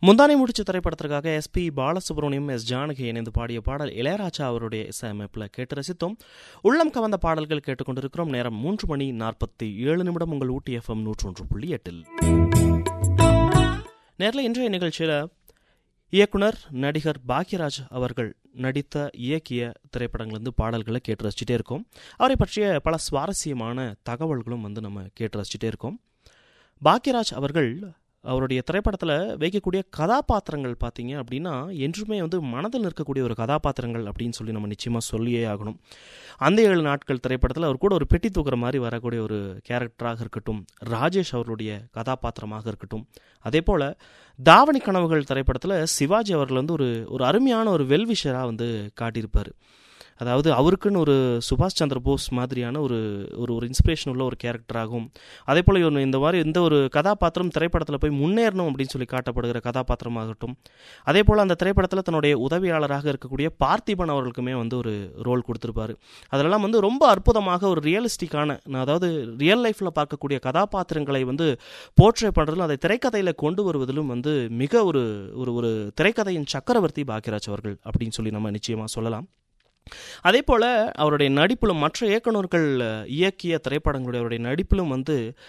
முந்தானை முடிச்சு திரைப்படத்திற்காக எஸ்பி பாலசுப்ரமணியம் எஸ் ஜானகி இணைந்து பாடிய பாடல் இளையராஜா அவருடைய இசையமைப்பில் கேட்டு ரசித்தோம் உள்ளம் கவர்ந்த பாடல்கள் கேட்டுக்கொண்டிருக்கிறோம் நேரம் மூன்று மணி நாற்பத்தி ஏழு நிமிடம் உங்கள் ஊட்டி எஃப்எம் நூற்றொன்று புள்ளி எட்டில் நேரில் இன்றைய நிகழ்ச்சியில் இயக்குனர் நடிகர் பாக்யராஜ் அவர்கள் நடித்த இயக்கிய திரைப்படங்கள்லேருந்து பாடல்களை கேட்டு ரசிச்சுட்டே இருக்கோம் அவரை பற்றிய பல சுவாரஸ்யமான தகவல்களும் வந்து நம்ம கேட்டு ரசிச்சுட்டே இருக்கோம் பாக்யராஜ் அவர்கள் அவருடைய திரைப்படத்தில் வைக்கக்கூடிய கதாபாத்திரங்கள் பார்த்தீங்க அப்படின்னா என்றுமே வந்து மனதில் இருக்கக்கூடிய ஒரு கதாபாத்திரங்கள் அப்படின்னு சொல்லி நம்ம நிச்சயமாக சொல்லியே ஆகணும் அந்த ஏழு நாட்கள் திரைப்படத்தில் அவர் கூட ஒரு பெட்டி தூக்குற மாதிரி வரக்கூடிய ஒரு கேரக்டராக இருக்கட்டும் ராஜேஷ் அவருடைய கதாபாத்திரமாக இருக்கட்டும் அதே போல் தாவணி கனவுகள் திரைப்படத்தில் சிவாஜி அவர்கள் வந்து ஒரு ஒரு அருமையான ஒரு வெல்விஷராக வந்து காட்டியிருப்பார் அதாவது அவருக்குன்னு ஒரு சுபாஷ் சந்திர போஸ் மாதிரியான ஒரு ஒரு ஒரு இன்ஸ்பிரேஷன் உள்ள ஒரு கேரக்டராகும் அதே போல் இவர் இந்த மாதிரி இந்த ஒரு கதாபாத்திரம் திரைப்படத்தில் போய் முன்னேறணும் அப்படின்னு சொல்லி காட்டப்படுகிற கதாபாத்திரமாகட்டும் அதே போல் அந்த திரைப்படத்தில் தன்னுடைய உதவியாளராக இருக்கக்கூடிய பார்த்திபன் அவர்களுக்குமே வந்து ஒரு ரோல் கொடுத்துருப்பாரு அதெல்லாம் வந்து ரொம்ப அற்புதமாக ஒரு ரியலிஸ்டிக்கான அதாவது ரியல் லைஃப்பில் பார்க்கக்கூடிய கதாபாத்திரங்களை வந்து போர்ட்ரே பண்ணுறதுலும் அதை திரைக்கதையில் கொண்டு வருவதிலும் வந்து மிக ஒரு ஒரு ஒரு திரைக்கதையின் சக்கரவர்த்தி பாக்கியராஜ் அவர்கள் அப்படின்னு சொல்லி நம்ம நிச்சயமாக சொல்லலாம் அதே போல் அவருடைய நடிப்பிலும் மற்ற இயக்குநர்கள் இயக்கிய திரைப்படங்களுடைய அவருடைய நடிப்பிலும் வந்து